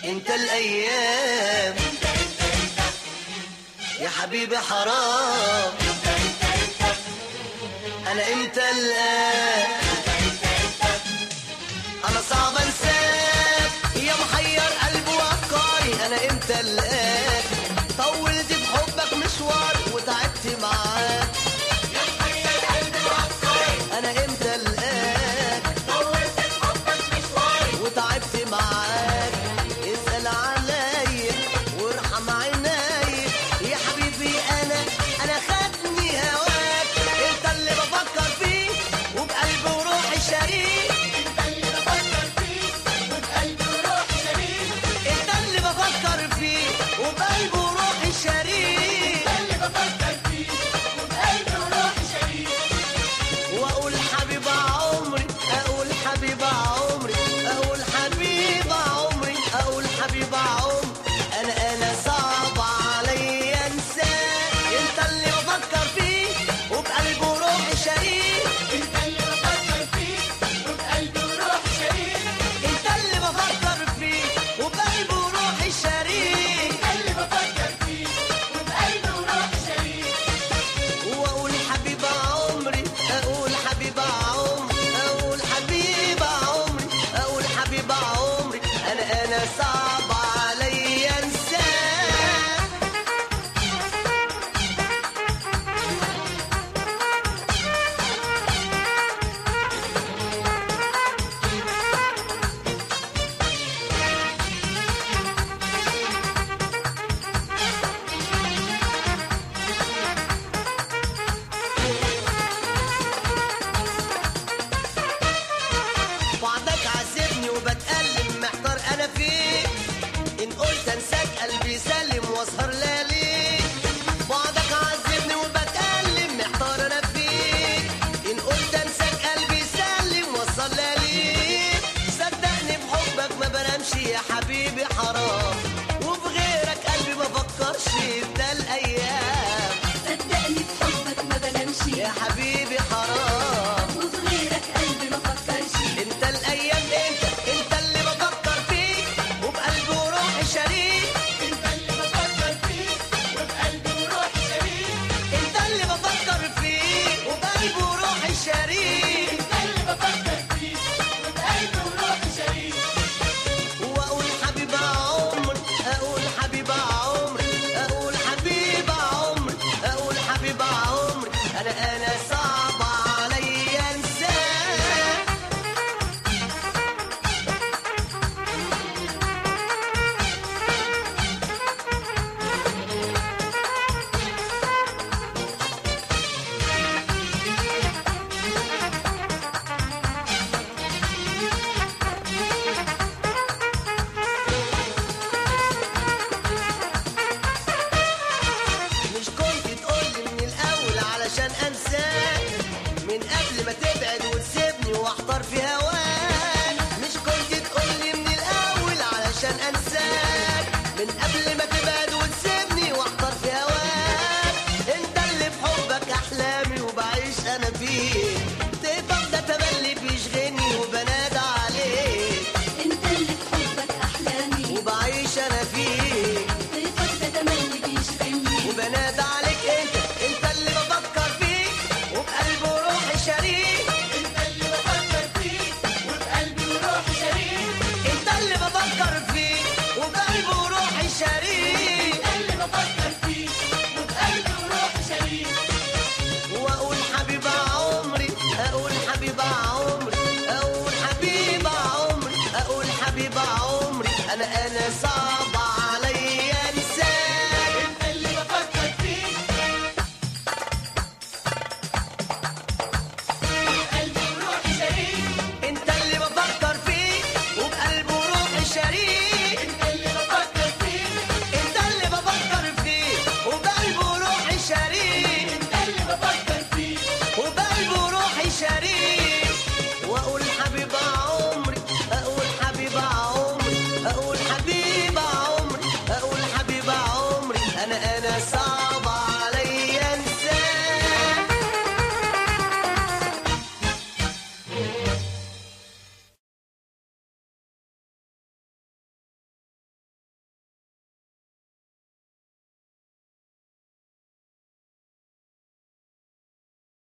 انت الايام يا حبيبي حرام انا امتى الان انا صعب انساك يا محير قلبي وافكاري انا امتى الان طولت في حبك مشوار وتعبت معاك انا امتى الان وتعبت معاك اسأل عليا وارحم عينيا يا حبيبي انا انا خدني هواك انت اللي بفكر فيه وبقلبي وروحي شريك انت اللي بفكر فيه وبقلبي وروحي شريك واقول حبيب عمري اقول حبيب عمري اقول حبيب عمري اقول حبيب عمري انا انا صعب عليا انساك انت اللي بفكر فيه وبقلبي وروحي شريك انت اللي بفكر فيه وبقلبي وروحي شريك واقول حبيب عمري اقول حبيب عمري اقول حبيب عمري اقول حبيب عمري انا انا صعب عليا انساك بعدك عذبني وبتألم محتار انا فيك ان قلت انساك قلبي سلم واسهر لياليك بعدك عذبني وبتألم محتار انا فيك ان قلت انساك قلبي سلم واسهر لياليك صدقني بحبك ما بنامش يا حبيبي حرام وفي غيرك قلبي ما فكرش ده الايام صدقني بحبك ما بنامش يا حبيبي حرام وفي غيرك قلبي ما فكرش انت الايام انت انت اللي بفكر فيك وبقلبي وروحي شريك انت اللي بفكر فيه وبقلبي وروحي شريك واقول حبيب عمري اقول حبيب عمري اقول حبيب عمري اقول حبيب عمري انا انا صعب عليا انساك مش كنت تقولي من الاول علشان انساك من قبل ما تبعد وتسيبني واحتار في هواك مش كنت تقولي من الاول علشان انساك